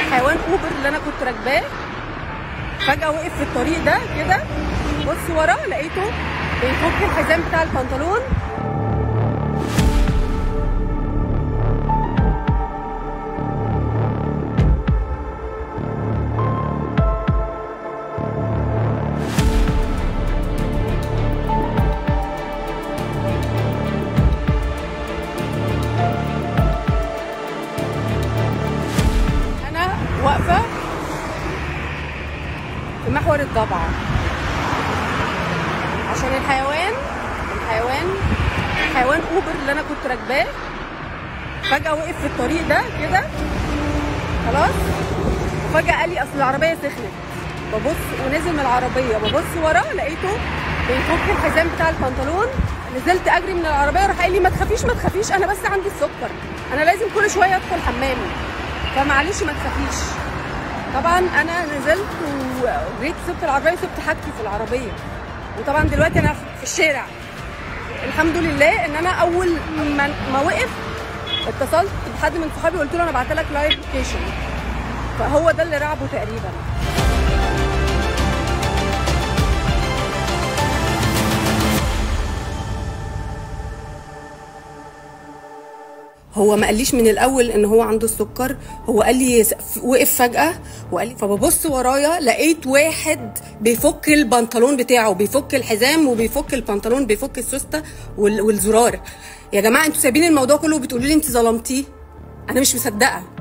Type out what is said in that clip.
الحيوان اوبر اللي انا كنت راكباه فجاه وقف في الطريق ده كده بص وراه لقيته بيفك الحزام بتاع البنطلون انا واقفه في محور الضبعه عشان الحيوان الحيوان الحيوان اوبر اللي انا كنت راكباه فجاه وقف في الطريق ده كده خلاص وفجاه قال لي اصل العربيه سخنت ببص ونزل من العربيه ببص وراه لقيته بيفك الحزام بتاع البنطلون نزلت اجري من العربيه راح قال لي ما تخافيش ما تخافيش انا بس عندي السكر انا لازم كل شويه ادخل حمام فمعلش ما تخافيش طبعا انا نزلت وجريت سبت العربيه وسبت حاجتي في العربيه وطبعا دلوقتي انا في الشارع الحمد لله ان انا اول ما, ما وقف اتصلت بحد من صحابي وقلت له انا بعت لك لايف لوكيشن فهو ده اللي رعبه تقريبا هو ما قاليش من الاول ان هو عنده السكر هو قال لي وقف فجاه وقال لي فببص ورايا لقيت واحد بيفك البنطلون بتاعه بيفك الحزام وبيفك البنطلون بيفك السوسته وال- والزرار يا جماعه انتوا سايبين الموضوع كله وبتقولوا لي انت ظلمتيه انا مش مصدقه